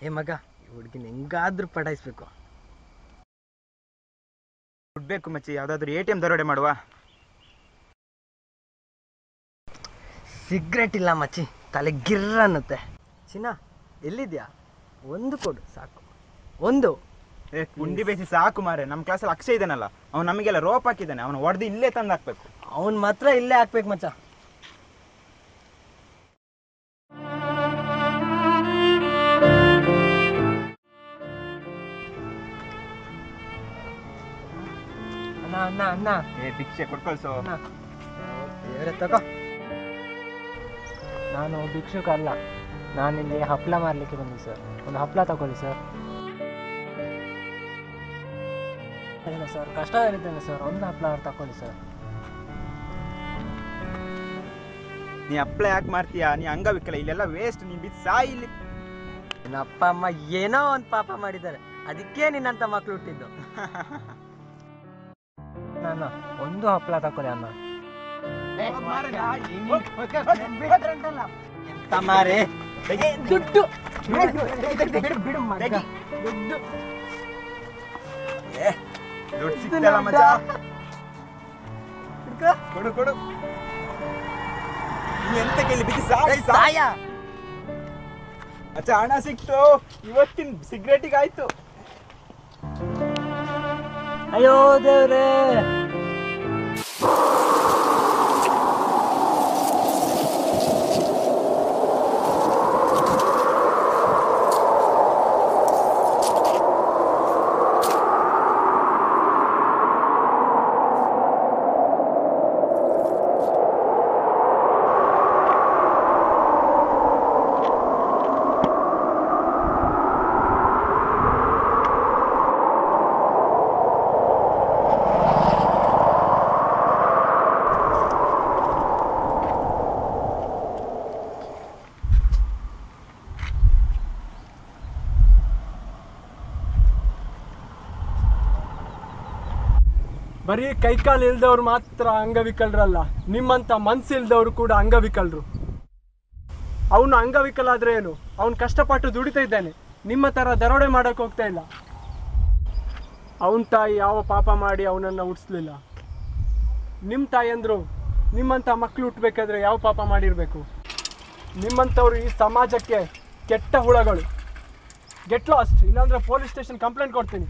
ಏ ಮಗ ಈ ಹುಡುಗಿನ ಹೆಂಗಾದ್ರೂ ಪಟಾಯಿಸ್ಬೇಕು ದುಡ್ಡು ಬೇಕು ಮಚ್ಚಿ ಯಾವುದಾದ್ರೂ ಎ ಟಿ ಎಮ್ ದರೋಡೆ ಮಾಡುವ ಸಿಗ್ರೆಟ್ ಇಲ್ಲ ಮಚ್ಚಿ ತಲೆ ಗಿರ್ರ ಅನ್ನುತ್ತೆ ಚಿನ್ನ ಎಲ್ಲಿದ್ಯಾ ಒಂದು ಕೊಡು ಸಾಕು ಒಂದು ಏ ಕುಂಡಿ ಬೇಸಿ ಸಾಕು ಮಾರೆ ನಮ್ಮ ಕ್ಲಾಸಲ್ಲಿ ಅಕ್ಷಯ್ ಇದ್ದಾನಲ್ಲ ಅವ್ನು ನಮಗೆಲ್ಲ ರೋಪ್ ಹಾಕಿದ್ದಾನೆ ಅವನು ಹೊಡೆದು ಇಲ್ಲೇ ತಂದು ಹಾಕ್ಬೇಕು ಅವನ್ ಮಾತ್ರ ಇಲ್ಲೇ ಹಾಕ್ಬೇಕು ಮಚ್ಚ ಅಣ್ಣ ಅಣ್ಣ ಅಣ್ಣ ಏ ಭಿಕ್ಷೆ ಕೊಟ್ಕೊಳ್ಸು ಅಣ್ಣ ದೇವ್ರೆ ತಗೋ ನಾನು ಭಿಕ್ಷುಕ ಅಲ್ಲ ನಾನಿಲ್ಲಿ ಹಪ್ಪಳ ಮಾರಲಿಕ್ಕೆ ಬಂದೆ ಸರ್ ಒಂದು ಹಪ್ಪಳ ತಗೊಳ್ಳಿ ಸರ್ ಇಲ್ಲ ಸರ್ ಕಷ್ಟದಲ್ಲಿದ್ದೇನೆ ಸರ್ ಒಂದು ಹಪ್ಪಳ ತಗೊಳ್ಳಿ ಸರ್ ನೀ ಅಪ್ಲೈ ಯಾಕೆ ಮಾಡ್ತೀಯಾ ನೀ ಅಂಗವಿಕಲ ಇಲ್ಲೆಲ್ಲ ವೇಸ್ಟ್ ನೀ ಬಿದ್ದು ಸಾಯಿ ಇಲ್ಲಿ ನಿನ್ನ ಅಪ್ಪ ಅಮ್ಮ ಏನೋ ಒಂದು ಪಾಪ ಮಾಡಿದ್ದಾರೆ ಅದಕ್ಕೆ ನಿನ್ನಂತ ಮಕ್ಳು ಹುಟ್ಟಿದ್ದು ನಾನು ಒಂದು ಹಪ್ಪಳ ತಕೊಳ್ಳಿ ಅಮ್ಮ ಎಂತ ಮಾರೆ ಏ, ದುಡ್ಡು ಬಿಡು, ಬಿಡು ಮಗ. ದುಡ್ಡು ದುಡ್ಡು ಸಿಕ್ತಲ್ಲ ಮಚ್ಚ ಹಿಡ್ಕೊ. ಕೊಡು ಕೊಡು ನೀ ಎಂತ ಕೇಳಿ ಬಿದ್ದು ಸಾಯಿ ಸಾಯಿ ಸಾಯ ಮಚ್ಚ ಹಣ ಸಿಕ್ತು ಇವತ್ತಿನ ಸಿಗರೇಟಿಗೆ ಆಯ್ತು ಅಯ್ಯೋ ದೇವ್ರೇ ಬರೀ ಕೈಕಾಲು ಇಲ್ದವ್ರು ಮಾತ್ರ ಅಂಗವಿಕಲರಲ್ಲ ನಿಮ್ಮಂತ ಮನ್ಸು ಇಲ್ದವ್ರು ಕೂಡ ಅಂಗವಿಕಲರು ಅವನು ಅಂಗವಿಕಲ ಆದ್ರೆ ಏನು ಅವನು ಕಷ್ಟಪಟ್ಟು ದುಡಿತಾ ಇದ್ದಾನೆ ನಿಮ್ಮ ತರ ದರೋಡೆ ಮಾಡಕ್ ಹೋಗ್ತಾ ಇಲ್ಲ ಅವನ ತಾಯಿ ಯಾವ ಪಾಪ ಮಾಡಿ ಅವನನ್ನ ಹುಟ್ಟಿಸ್ಲಿಲ್ಲ ನಿಮ್ಮ ತಾಯಂದ್ರು ನಿಮ್ಮಂತ ಮಕ್ಳು ಹುಟ್ಟಬೇಕಾದ್ರೆ ಯಾವ ಪಾಪ ಮಾಡಿರ್ಬೇಕು ನಿಮ್ಮಂಥವ್ರು ಈ ಸಮಾಜಕ್ಕೆ ಕೆಟ್ಟ ಹುಳಗಳು ಗೆಟ್ ಲಾಸ್ಟ್ ಇಲ್ಲಾಂದ್ರೆ ಪೊಲೀಸ್ ಸ್ಟೇಷನ್ ಕಂಪ್ಲೇಂಟ್ ಕೊಡ್ತೀನಿ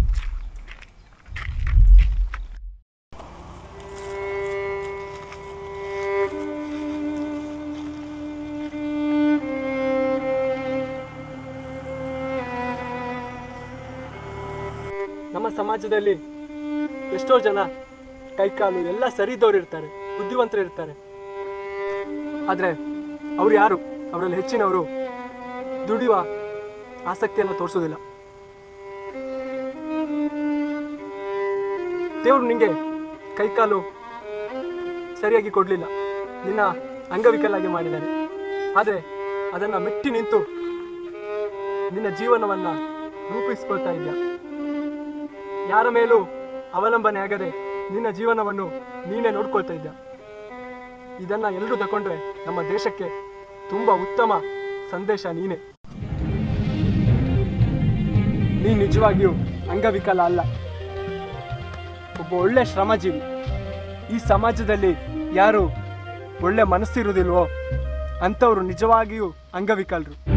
ನಮ್ಮ ಸಮಾಜದಲ್ಲಿ ಎಷ್ಟೋ ಜನ ಕೈಕಾಲು ಎಲ್ಲ ಸರಿ ಇದ್ದವ್ರು ಇರ್ತಾರೆ ಬುದ್ಧಿವಂತರು ಇರ್ತಾರೆ ಆದ್ರೆ ಅವ್ರು ಯಾರು ಅವರಲ್ಲಿ ಹೆಚ್ಚಿನವರು ದುಡಿಯುವ ಆಸಕ್ತಿಯನ್ನು ತೋರಿಸೋದಿಲ್ಲ ದೇವ್ರು ನಿಂಗೆ ಕೈಕಾಲು ಸರಿಯಾಗಿ ಕೊಡ್ಲಿಲ್ಲ ನಿನ್ನ ಅಂಗವಿಕಲಾಗಿ ಮಾಡಿದ್ದಾನೆ ಆದ್ರೆ ಅದನ್ನ ಮೆಟ್ಟಿ ನಿಂತು ನಿನ್ನ ಜೀವನವನ್ನ ರೂಪಿಸ್ಕೊಳ್ತಾ ಇದ್ಯಾ ಯಾರ ಮೇಲೂ ಅವಲಂಬನೆ ಆಗದೆ ನಿನ್ನ ಜೀವನವನ್ನು ನೀನೇ ನೋಡ್ಕೊಳ್ತಾ ಇದ್ದ ಇದನ್ನ ಎಲ್ಲರೂ ತಕೊಂಡ್ರೆ ನಮ್ಮ ದೇಶಕ್ಕೆ ತುಂಬಾ ಉತ್ತಮ ಸಂದೇಶ ನೀನೆ ನೀ ನಿಜವಾಗಿಯೂ ಅಂಗವಿಕಲ ಅಲ್ಲ ಒಬ್ಬ ಒಳ್ಳೆ ಶ್ರಮಜೀವಿ ಈ ಸಮಾಜದಲ್ಲಿ ಯಾರು ಒಳ್ಳೆ ಮನಸ್ಸಿರುವುದಿಲ್ವೋ ಅಂಥವ್ರು ನಿಜವಾಗಿಯೂ ಅಂಗವಿಕಲರು